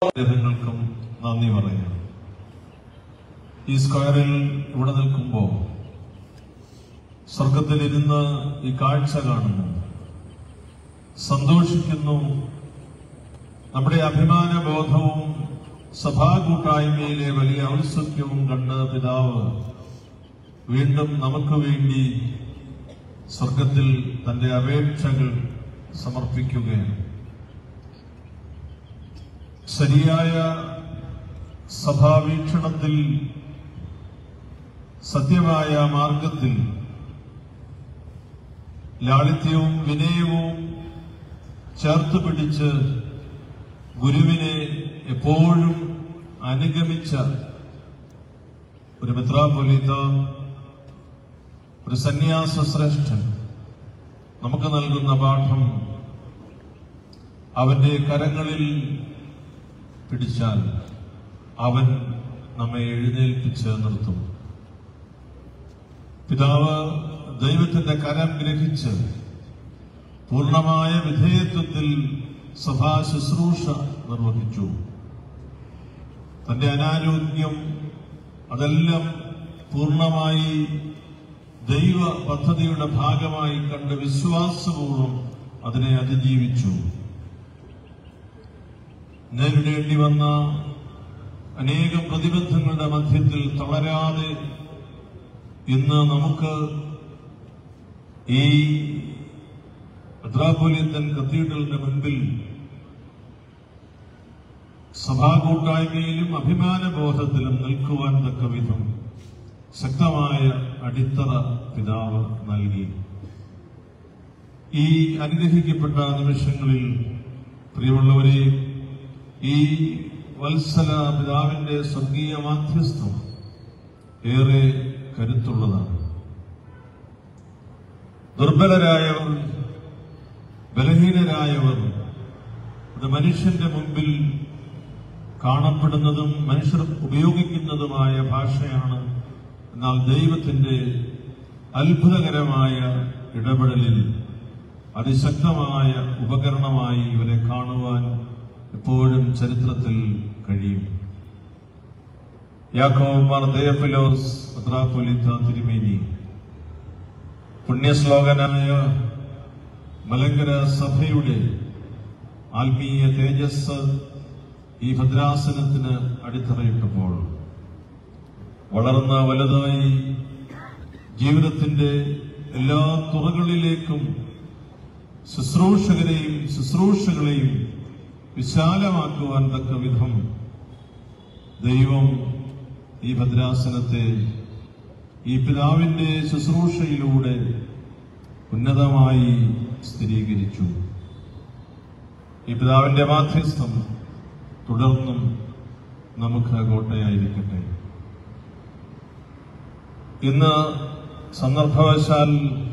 ഗ്രഹങ്ങൾക്കും നന്ദി പറയുന്നു ഈ സ്ക്വയറിൽ ഇവിടെ നിൽക്കുമ്പോൾ സ്വർഗത്തിലിരുന്ന് ഈ കാഴ്ച കാണുന്നു സന്തോഷിക്കുന്നു നമ്മുടെ അഭിമാന ബോധവും സഭാ കൂട്ടായ്മയിലെ വലിയ ഔത്സുക്യവും കണ്ട് പിതാവ് വീണ്ടും നമുക്ക് വേണ്ടി സ്വർഗത്തിൽ തന്റെ അപേക്ഷകൾ സമർപ്പിക്കുകയാണ് ശരിയായ സഭാവീക്ഷണത്തിൽ സത്യമായ മാർഗത്തിൽ ലാളിത്യവും വിനയവും ചേർത്ത് പിടിച്ച് ഗുരുവിനെ എപ്പോഴും അനുഗമിച്ച ഒരു മെത്രാപൊലീത്ത ഒരു സന്യാസ ശ്രേഷ്ഠൻ നമുക്ക് നൽകുന്ന പാഠം അവന്റെ കരങ്ങളിൽ പിടിച്ചാൽ അവൻ നമ്മെ എഴുന്നേൽപ്പിച്ച് നിർത്തും പിതാവ് ദൈവത്തിന്റെ കരം ഗ്രഹിച്ച് പൂർണ്ണമായ വിധേയത്വത്തിൽ സഭാ ശുശ്രൂഷ നിർവഹിച്ചു തന്റെ അനാരോഗ്യം അതെല്ലാം പൂർണ്ണമായി ദൈവ പദ്ധതിയുടെ ഭാഗമായി കണ്ട് വിശ്വാസപൂർവം അതിനെ അതിജീവിച്ചു നേരിടേണ്ടി വന്ന അനേകം പ്രതിബന്ധങ്ങളുടെ മധ്യത്തിൽ തളരാതെ ഇന്ന് നമുക്ക് ഈ മെത്രാപോലിത്തൻ കത്തീഡ്രലിന്റെ മുൻപിൽ സഭാ കൂട്ടായ്മയിലും അഭിമാന ബോധത്തിലും നിൽക്കുവാൻ തക്ക വിധം ശക്തമായ അടിത്തറ പിതാവ് നൽകി ഈ അനുഗ്രഹിക്കപ്പെട്ട നിമിഷങ്ങളിൽ പ്രിയമുള്ളവരെ ഈ വത്സല പിതാവിന്റെ സ്വർഗീയ മാധ്യസ്ഥം ഏറെ കരുത്തുള്ളതാണ് ദുർബലരായവർ ബലഹീനരായവർ ഇത് മനുഷ്യന്റെ മുമ്പിൽ കാണപ്പെടുന്നതും മനുഷ്യർ ഉപയോഗിക്കുന്നതുമായ ഭാഷയാണ് എന്നാൽ ദൈവത്തിന്റെ അത്ഭുതകരമായ ഇടപെടലിൽ അതിശക്തമായ ഉപകരണമായി ഇവരെ കാണുവാൻ എപ്പോഴും ചരിത്രത്തിൽ കഴിയും യാക്കോമാർ ദേഫിലോസ് പത്രാപൊലിത്ത തിരുമേനി പുണ്യശ്ലോകനായ മലങ്കര സഭയുടെ ആത്മീയ തേജസ് ഈ ഭദ്രാസനത്തിന് അടിത്തറയിട്ടപ്പോൾ വളർന്ന വലുതായി ജീവിതത്തിന്റെ എല്ലാ തുറകളിലേക്കും ശുശ്രൂഷകരെയും ശുശ്രൂഷകളെയും വിശാലമാക്കുവാൻ തക്ക വിധം ദൈവം ഈ ഭദ്രാസനത്തെ ഈ പിതാവിന്റെ ശുശ്രൂഷയിലൂടെ ഉന്നതമായി സ്ഥിരീകരിച്ചു ഈ പിതാവിന്റെ മാധ്യസ്ഥം തുടർന്നും നമുക്ക് കോട്ടയായിരിക്കട്ടെ ഇന്ന് സന്ദർഭവശാൽ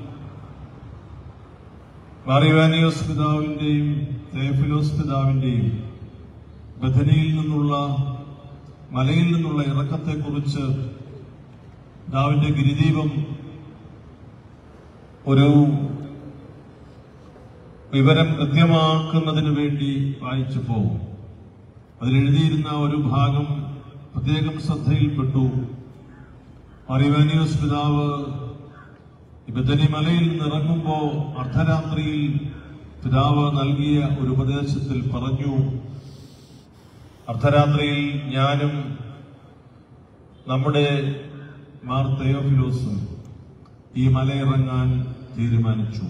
മാറിവാനിയോസ് പിതാവിന്റെയും തേഫിലോസ് പിതാവിന്റെയും ബഥനിയിൽ നിന്നുള്ള മലയിൽ നിന്നുള്ള ഇറക്കത്തെക്കുറിച്ച് പിതാവിന്റെ ഗിരിദീപം ഒരു വിവരം കൃത്യമാക്കുന്നതിന് വേണ്ടി വായിച്ചു പോകും അതിലെഴുതിയിരുന്ന ഒരു ഭാഗം പ്രത്യേകം ശ്രദ്ധയിൽപ്പെട്ടു അറിവാനിയോസ് പിതാവ് ബദനി മലയിൽ നിന്നിറങ്ങുമ്പോ അർദ്ധരാത്രിയിൽ പിതാവ് നൽകിയ ഒരു ഉപദേശത്തിൽ പറഞ്ഞു അർദ്ധരാത്രിയിൽ ഞാനും നമ്മുടെ മാർ തെയോഫിലോസും ഈ മലയിറങ്ങാൻ തീരുമാനിച്ചു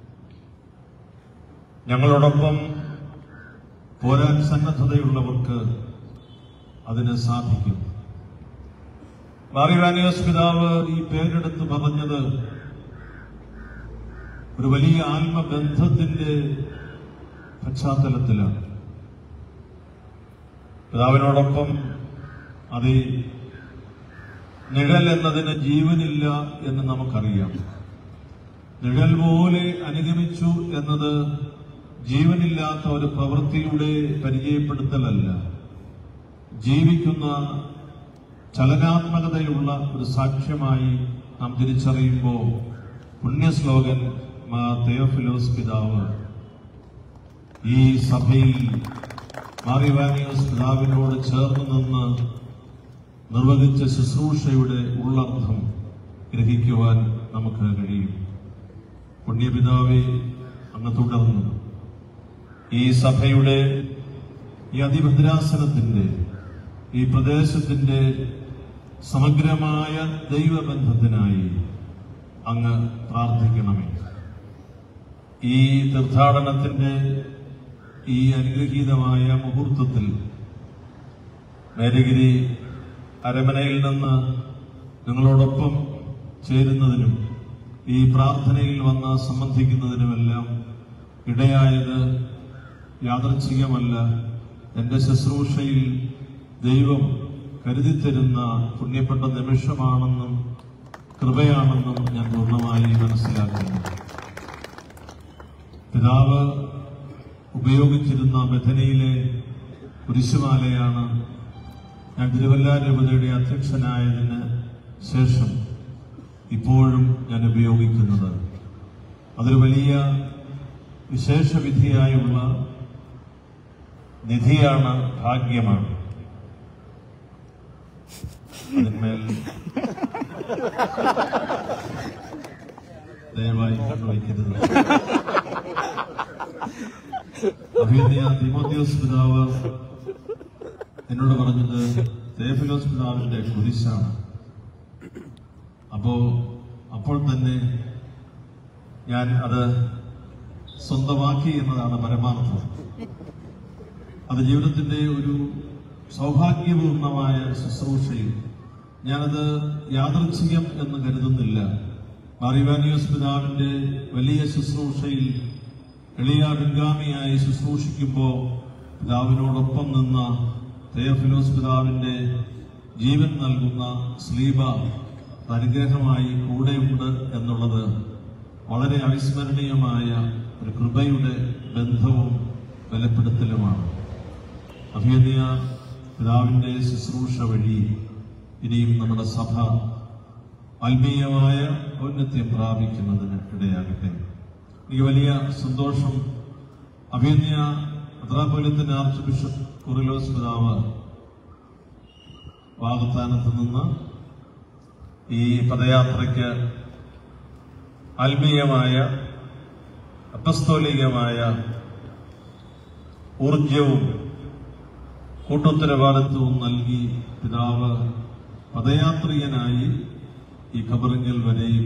ഞങ്ങളോടൊപ്പം പോരാൻ സന്നദ്ധതയുള്ളവർക്ക് അതിന് സാധിക്കും മാറിവാനിയോസ് പിതാവ് ഈ പേരെടുത്ത് പറഞ്ഞത് ഒരു വലിയ ആത്മബന്ധത്തിന്റെ പശ്ചാത്തലത്തിലാണ് പിതാവിനോടൊപ്പം അത് നിഴൽ എന്നതിന് ജീവനില്ല എന്ന് നമുക്കറിയാം നിഴൽ പോലെ അനുഗമിച്ചു എന്നത് ജീവനില്ലാത്ത ഒരു പ്രവൃത്തിയുടെ പരിചയപ്പെടുത്തലല്ല ജീവിക്കുന്ന ചലനാത്മകതയുള്ള ഒരു സാക്ഷ്യമായി നാം തിരിച്ചറിയുമ്പോൾ പുണ്യശ്ലോകൻ മാ തെയോഫിലോസ് പിതാവ് ഈ സഭയിൽ മാറിവാനിയോസ് പിതാവിനോട് ചേർന്ന് നിന്ന് നിർവഹിച്ച ശുശ്രൂഷയുടെ ഉള്ളർത്ഥം ഗ്രഹിക്കുവാൻ നമുക്ക് കഴിയും പുണ്യപിതാവെ അങ്ങ് തുടർന്നു ഈ സഭയുടെ ഈ അതിഭദ്രാസനത്തിന്റെ ഈ പ്രദേശത്തിന്റെ സമഗ്രമായ ദൈവബന്ധത്തിനായി അങ്ങ് പ്രാർത്ഥിക്കണമേ ഈ തീർത്ഥാടനത്തിന്റെ ഈ അനുഗ്രഹീതമായ മുഹൂർത്തത്തിൽ മേരഗിരി അരമനയിൽ നിന്ന് നിങ്ങളോടൊപ്പം ചേരുന്നതിനും ഈ പ്രാർത്ഥനയിൽ വന്ന് സംബന്ധിക്കുന്നതിനുമെല്ലാം ഇടയായത് യാദർച്ഛികമല്ല എന്റെ ശുശ്രൂഷയിൽ ദൈവം കരുതിത്തരുന്ന പുണ്യപ്പെട്ട നിമിഷമാണെന്നും കൃപയാണെന്നും ഞാൻ പൂർണ്ണമായി മനസ്സിലാക്കുന്നു പിതാവ് ഉപയോഗിച്ചിരുന്ന ബഥനയിലെ കുരിശുമാലയാണ് ഞാൻ തിരുവല്ല രൂപതയുടെ അധ്യക്ഷനായതിന് ശേഷം ഇപ്പോഴും ഞാൻ ഉപയോഗിക്കുന്നത് അതൊരു വലിയ വിശേഷവിധിയായുള്ള നിധിയാണ് ഭാഗ്യമാണ് അതിന്മേൽ ദയവായി കണ്ടുവയ്ക്കരുത് അഭിനയ തിമോത്തിയോസ് പിതാവ് എന്നോട് പറഞ്ഞത് തേഫിലോസ് പിതാവിന്റെ കുരിശാണ് അപ്പോ അപ്പോൾ തന്നെ ഞാൻ അത് സ്വന്തമാക്കി എന്നതാണ് പരമാർത്ഥം അത് ജീവിതത്തിന്റെ ഒരു സൗഭാഗ്യപൂർണമായ ശുശ്രൂഷയിൽ ഞാനത് യാദൃച്ഛികം എന്ന് കരുതുന്നില്ല മാറിവാനിയോസ് പിതാവിന്റെ വലിയ ശുശ്രൂഷയിൽ എളിയ പിൻഗാമിയായി ശുശ്രൂഷിക്കുമ്പോൾ പിതാവിനോടൊപ്പം നിന്ന തേഫിലോസ് പിതാവിന്റെ ജീവൻ നൽകുന്ന സ്ലീബ അനുഗ്രഹമായി കൂടെയുണ്ട് എന്നുള്ളത് വളരെ അവിസ്മരണീയമായ ഒരു കൃപയുടെ ബന്ധവും ബലപ്പെടുത്തലുമാണ് അഭിനയ പിതാവിന്റെ ശുശ്രൂഷ വഴി ഇനിയും നമ്മുടെ സഭ ആത്മീയമായ ഔന്നത്യം പ്രാപിക്കുന്നതിന് ഇടയാകട്ടെ എനിക്ക് വലിയ സന്തോഷം അഭിനയ മെത്രാപ്പൊലിത്തന്റെ ആർച്ച് ബിഷപ്പ് കുറിലോസ് പിതാവ് വാഗത്താനത്ത് നിന്ന് ഈ പദയാത്രയ്ക്ക് ആത്മീയമായ അപസ്തോലികമായ ഊർജവും കൂട്ടുത്തരവാദിത്വവും നൽകി പിതാവ് പദയാത്രികനായി ഈ ഖബറിങ്കൽ വരെയും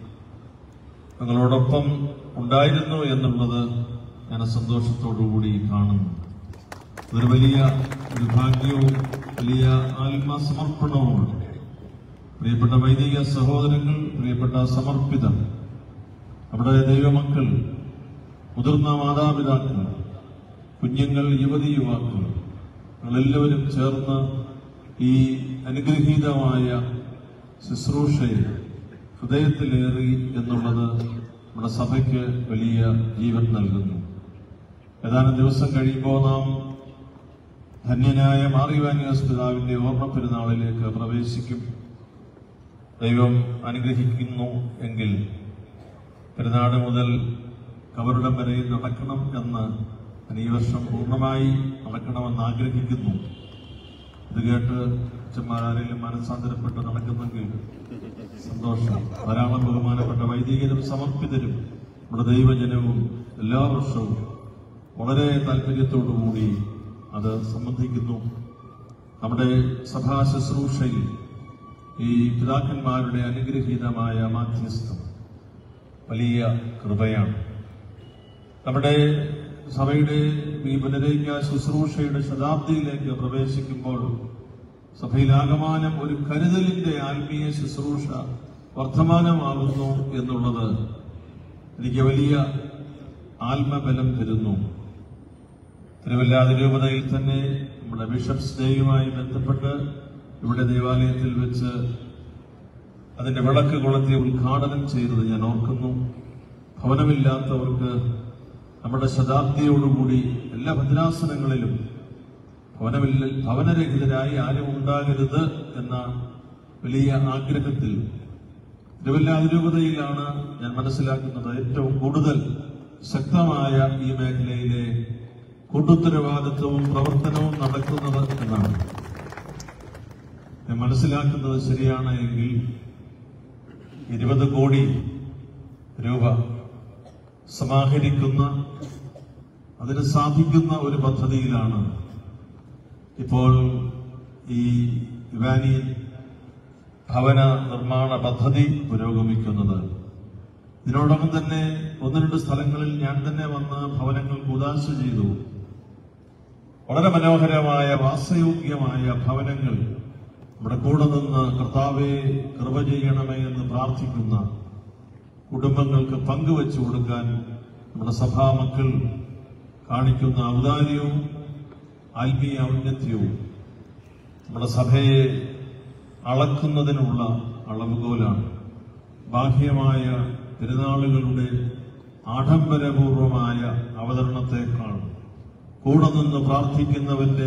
ഞങ്ങളോടൊപ്പം ഉണ്ടായിരുന്നു എന്നുള്ളത് ഞാൻ സന്തോഷത്തോടുകൂടി കാണുന്നു ഒരു വലിയ ഒരു ഭാഗ്യവും വലിയ ആത്മസമർപ്പണവുമാണ് പ്രിയപ്പെട്ട വൈദിക സഹോദരങ്ങൾ പ്രിയപ്പെട്ട സമർപ്പിതർ നമ്മുടെ ദൈവമക്കൾ മുതിർന്ന മാതാപിതാക്കൾ കുഞ്ഞുങ്ങൾ യുവതി യുവാക്കൾ ഞങ്ങളെല്ലാവരും ചേർന്ന് ഈ അനുഗ്രഹീതമായ ശുശ്രൂഷയിൽ ഹൃദയത്തിലേറി എന്നുള്ളത് നമ്മുടെ സഭയ്ക്ക് വലിയ ജീവൻ നൽകുന്നു ഏതാനും ദിവസം കഴിയുമ്പോൾ നാം ധന്യനായ മാറിവാനിയോസ് പിതാവിന്റെ ഓർമ്മ പെരുന്നാളിലേക്ക് പ്രവേശിക്കും ദൈവം അനുഗ്രഹിക്കുന്നു എങ്കിൽ പെരുന്നാട് മുതൽ കബറിടം വരെ നടക്കണം എന്ന് ഞാൻ ഈ വർഷം പൂർണ്ണമായി നടക്കണമെന്ന് ആഗ്രഹിക്കുന്നു ഇത് കേട്ട് അച്ഛന്മാരാരെങ്കിലും മനസ്സാന്തരപ്പെട്ട് നടക്കുന്നെങ്കിൽ സന്തോഷം ധാരാളം ബഹുമാനപ്പെട്ട വൈദികരും സമർപ്പിതരും നമ്മുടെ ദൈവജനവും എല്ലാ വർഷവും വളരെ താല്പര്യത്തോടുകൂടി അത് സംബന്ധിക്കുന്നു നമ്മുടെ സഭാ ശുശ്രൂഷയിൽ ഈ പിതാക്കന്മാരുടെ അനുഗ്രഹീതമായ മാധ്യസ്ഥം വലിയ കൃപയാണ് നമ്മുടെ സഭയുടെ ഈ പുനരേക്ക ശുശ്രൂഷയുടെ ശതാബ്ദിയിലേക്ക് പ്രവേശിക്കുമ്പോൾ സഭയിലാകമാനം ഒരു കരുതലിന്റെ ആത്മീയ ശുശ്രൂഷ വർദ്ധമാനമാകുന്നു എന്നുള്ളത് എനിക്ക് വലിയ ആത്മബലം തരുന്നു തിരുവല്ലാതി രൂപതയിൽ തന്നെ നമ്മുടെ ബിഷപ്സ് ഡേയുമായി ബന്ധപ്പെട്ട് ഇവിടെ ദേവാലയത്തിൽ വെച്ച് അതിന്റെ വിളക്ക് കൊളുത്തി ഉദ്ഘാടനം ചെയ്തത് ഞാൻ ഓർക്കുന്നു ഭവനമില്ലാത്തവർക്ക് നമ്മുടെ ശതാബ്ദിയോടുകൂടി എല്ലാ ഭദ്രാസനങ്ങളിലും ഭവനമില്ല ഭവനരഹിതരായി ആരും ഉണ്ടാകരുത് എന്ന വലിയ ആഗ്രഹത്തിൽ തിരുവല്ല അതിരൂപതയിലാണ് ഞാൻ മനസ്സിലാക്കുന്നത് ഏറ്റവും കൂടുതൽ ശക്തമായ ഈ മേഖലയിലെ കൂട്ടുത്തരവാദിത്വവും പ്രവർത്തനവും നടക്കുന്നത് എന്നാണ് ഞാൻ മനസ്സിലാക്കുന്നത് ശരിയാണ് എങ്കിൽ ഇരുപത് കോടി രൂപ സമാഹരിക്കുന്ന അതിന് സാധിക്കുന്ന ഒരു പദ്ധതിയിലാണ് ഇപ്പോൾ ഈ ഇവാനിയൻ ഭവന നിർമ്മാണ പദ്ധതി പുരോഗമിക്കുന്നത് ഇതിനോടൊപ്പം തന്നെ ഒന്ന് രണ്ട് സ്ഥലങ്ങളിൽ ഞാൻ തന്നെ വന്ന് ഭവനങ്ങൾ കൂതാശ ചെയ്തു വളരെ മനോഹരമായ വാസയോഗ്യമായ ഭവനങ്ങൾ നമ്മുടെ കൂടെ നിന്ന് കർത്താവെ കൃപ ചെയ്യണമേ എന്ന് പ്രാർത്ഥിക്കുന്ന കുടുംബങ്ങൾക്ക് പങ്കുവച്ചു കൊടുക്കാൻ നമ്മുടെ സഭാ മക്കൾ കാണിക്കുന്ന ഔദാര്യവും ആത്മീയ ഔന്നത്യവും നമ്മുടെ സഭയെ അളക്കുന്നതിനുള്ള അളവുകോലാണ് ബാഹ്യമായ തിരുനാളുകളുടെ ആഡംബരപൂർവമായ അവതരണത്തെക്കാൾ കൂടെ നിന്ന് പ്രാർത്ഥിക്കുന്നവന്റെ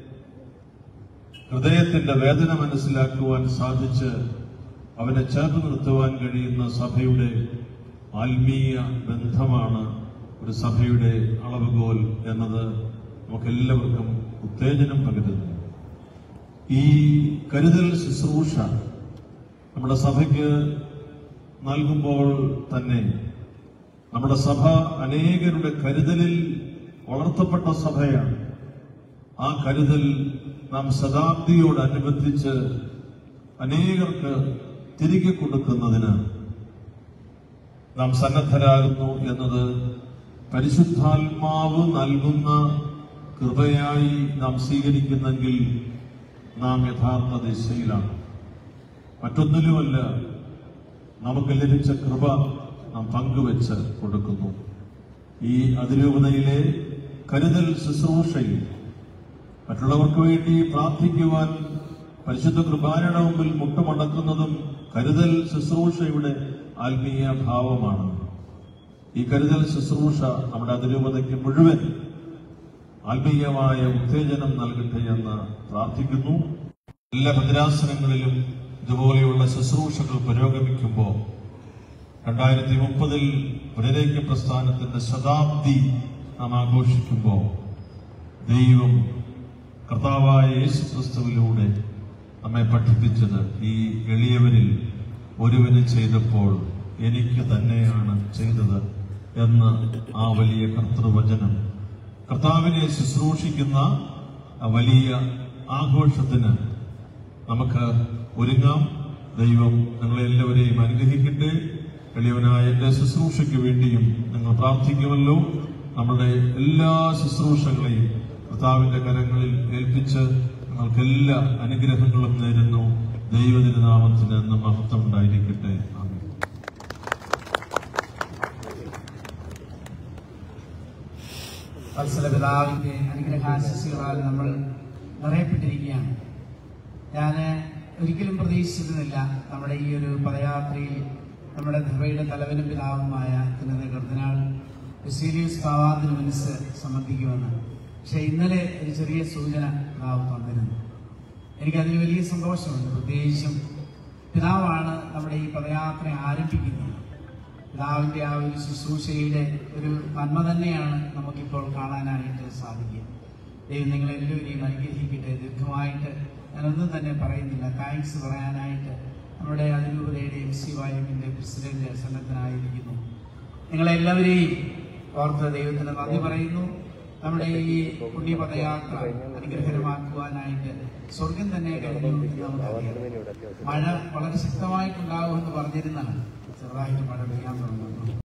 ഹൃദയത്തിന്റെ വേദന മനസ്സിലാക്കുവാൻ സാധിച്ച് അവനെ ചേർത്ത് നിർത്തുവാൻ കഴിയുന്ന സഭയുടെ ആത്മീയ ബന്ധമാണ് ഒരു സഭയുടെ അളവുകോൽ എന്നത് നമുക്കെല്ലാവർക്കും ഉത്തേജനം പകരുന്നു ഈ കരുതൽ ശുശ്രൂഷ നമ്മുടെ സഭയ്ക്ക് നൽകുമ്പോൾ തന്നെ നമ്മുടെ സഭ അനേകരുടെ കരുതലിൽ വളർത്തപ്പെട്ട സഭയാണ് ആ കരുതൽ നാം ശതാബ്ദിയോടനുബന്ധിച്ച് അനേകർക്ക് തിരികെ കൊടുക്കുന്നതിന് നാം സന്നദ്ധരാകുന്നു എന്നത് പരിശുദ്ധാത്മാവ് നൽകുന്ന കൃപയായി നാം സ്വീകരിക്കുന്നെങ്കിൽ നാം യഥാർത്ഥ ദിശയിലാണ് മറ്റൊന്നിലുമല്ല നമുക്ക് ലഭിച്ച കൃപ നാം പങ്കുവെച്ച് കൊടുക്കുന്നു ഈ അതിരൂപതയിലെ കരുതൽ ശുശ്രൂഷയിൽ മറ്റുള്ളവർക്ക് വേണ്ടി പ്രാർത്ഥിക്കുവാൻ പരിശുദ്ധ കുർബാനയുടെ മുമ്പിൽ മുട്ടുമടക്കുന്നതും കരുതൽ ശുശ്രൂഷയുടെ ആത്മീയ ഭാവമാണ് ഈ കരുതൽ ശുശ്രൂഷ നമ്മുടെ അതിരൂപതയ്ക്ക് മുഴുവൻ ആത്മീയമായ ഉത്തേജനം നൽകട്ടെ എന്ന് പ്രാർത്ഥിക്കുന്നു എല്ലാ ഭദ്രാസനങ്ങളിലും ഇതുപോലെയുള്ള ശുശ്രൂഷകൾ പുരോഗമിക്കുമ്പോൾ രണ്ടായിരത്തി മുപ്പതിൽ പുനരേക്യ പ്രസ്ഥാനത്തിന്റെ ശതാബ്ദി നാം ആഘോഷിക്കുമ്പോൾ ദൈവം കർത്താവായ യേശു ക്രിസ്തുവിലൂടെ നമ്മെ പഠിപ്പിച്ചത് ഈ എളിയവരിൽ ഒരുവന് ചെയ്തപ്പോൾ എനിക്ക് തന്നെയാണ് ചെയ്തത് എന്ന് ആ വലിയ കർത്തൃവചനം കർത്താവിനെ ശുശ്രൂഷിക്കുന്ന ആ വലിയ ആഘോഷത്തിന് നമുക്ക് ഒരുങ്ങാം ദൈവം നിങ്ങളെല്ലാവരെയും അനുഗ്രഹിക്കട്ടെ എളിയവനായ എന്റെ ശുശ്രൂഷയ്ക്ക് വേണ്ടിയും നിങ്ങൾ പ്രാർത്ഥിക്കുമല്ലോ നമ്മുടെ എല്ലാ ശുശ്രൂഷകളെയും കർത്താവിന്റെ കരങ്ങളിൽ ഏൽപ്പിച്ച് നിങ്ങൾക്ക് എല്ലാ അനുഗ്രഹങ്ങളും നേരുന്നു ദൈവതിരുനാമത്തിന് എന്ന് മഹത്വം ഉണ്ടായിരിക്കട്ടെ ആമേൻ വത്സല പിതാവിന്റെ അനുഗ്രഹാശിസുകളാൽ നമ്മൾ നിറയപ്പെട്ടിരിക്കുകയാണ് ഞാൻ ഒരിക്കലും പ്രതീക്ഷിച്ചിരുന്നില്ല നമ്മുടെ ഈ ഒരു പദയാത്രയിൽ നമ്മുടെ ധവയുടെ തലവനും പിതാവുമായ ഇന്നത്തെ കർദിനാൾ ബെസീലിയസ് പാവാദിന് മനസ്സ് സംബന്ധിക്കുമെന്ന് പക്ഷെ ഇന്നലെ ഒരു ചെറിയ സൂചന പിതാവ് തന്നിരുന്നു എനിക്കതിൽ വലിയ സന്തോഷമുണ്ട് പ്രത്യേകിച്ചും പിതാവാണ് നമ്മുടെ ഈ പദയാത്ര ആരംഭിക്കുന്നത് പിതാവിന്റെ ആ ഒരു ശുശ്രൂഷയുടെ ഒരു നന്മ തന്നെയാണ് നമുക്കിപ്പോൾ കാണാനായിട്ട് സാധിക്കുക ദൈവം നിങ്ങളെ എല്ലാവരെയും അനുഗ്രഹിക്കട്ടെ ദീർഘമായിട്ട് ഞാനൊന്നും തന്നെ പറയുന്നില്ല താങ്ക്സ് പറയാനായിട്ട് നമ്മുടെ അതിരൂപതയുടെ എം സി വായുവിന്റെ പ്രസിഡന്റ് സന്നദ്ധനായിരിക്കുന്നു നിങ്ങളെല്ലാവരെയും ഓർത്ത് ദൈവത്തിന് നന്ദി പറയുന്നു നമ്മുടെ ഈ പുണ്യപദയാത്ര അനുഗ്രഹരമാക്കുവാനായിട്ട് സ്വർഗം തന്നെ കഴിഞ്ഞു എന്ന് നമുക്കറിയാം മഴ വളരെ ശക്തമായിട്ടുണ്ടാകുമെന്ന് പറഞ്ഞിരുന്നാണ് ചെറുതായിട്ട് മഴ പെയ്യാൻ തുടങ്ങുന്നു